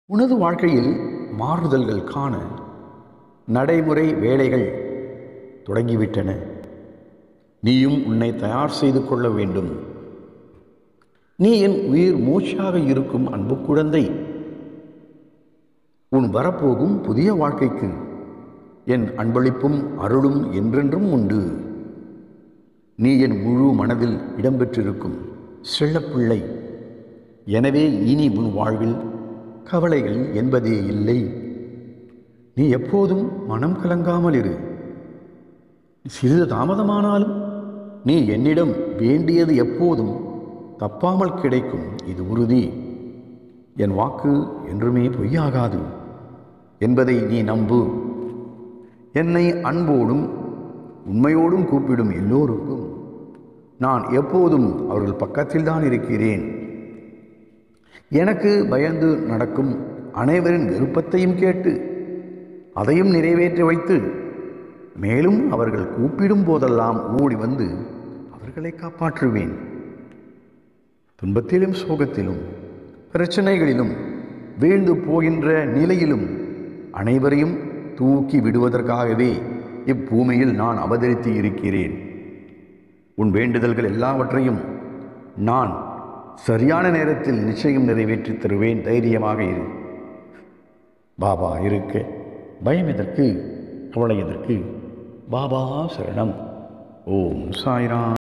உனது வாழ்க்கையில் மாறுதல்கள் காண நடைமுறை வேலைகள் தொடங்கிவிட்டன நீயும் உன்னை தயார் செய்து கொள்ள வேண்டும் நீ என் உயிர் மூச்சாக இருக்கும் அன்பு குழந்தை உன் வரப்போகும் புதிய வாழ்க்கைக்கு என் அன்பளிப்பும் அருளும் என்றென்றும் உண்டு நீ என் முழு மனதில் இடம்பெற்றிருக்கும் செல்லப்பிள்ளை எனவே இனி உன் வாழ்வில் கவலைகள் என்பதே இல்லை நீ எப்போதும் மனம் கலங்காமல் இரு சிறிது தாமதமானாலும் நீ என்னிடம் வேண்டியது எப்போதும் தப்பாமல் கிடைக்கும் இது உறுதி என் வாக்கு என்றுமே பொய்யாகாது என்பதை நீ நம்பு என்னை அன்போடும் உண்மையோடும் கூப்பிடும் எல்லோருக்கும் நான் எப்போதும் அவர்கள் பக்கத்தில்தான் இருக்கிறேன் எனக்கு பயந்து நடக்கும் அனைவரின் விருப்பத்தையும் கேட்டு அதையும் நிறைவேற்றி வைத்து மேலும் அவர்கள் கூப்பிடும் போதெல்லாம் ஓடி வந்து அவர்களை காப்பாற்றுவேன் துன்பத்திலும் சோகத்திலும் பிரச்சனைகளிலும் வீழ்ந்து போகின்ற நிலையிலும் அனைவரையும் தூக்கி விடுவதற்காகவே இப்பூமியில் நான் அவதரித்து இருக்கிறேன் உன் வேண்டுதல்கள் எல்லாவற்றையும் நான் சரியான நேரத்தில் நிச்சயம் நிறைவேற்றித் தருவேன் தைரியமாக இரு பாபா இருக்க பயம் எதற்கு கவலை எதற்கு பாபா சரணம் ஓம் சாய்ராம்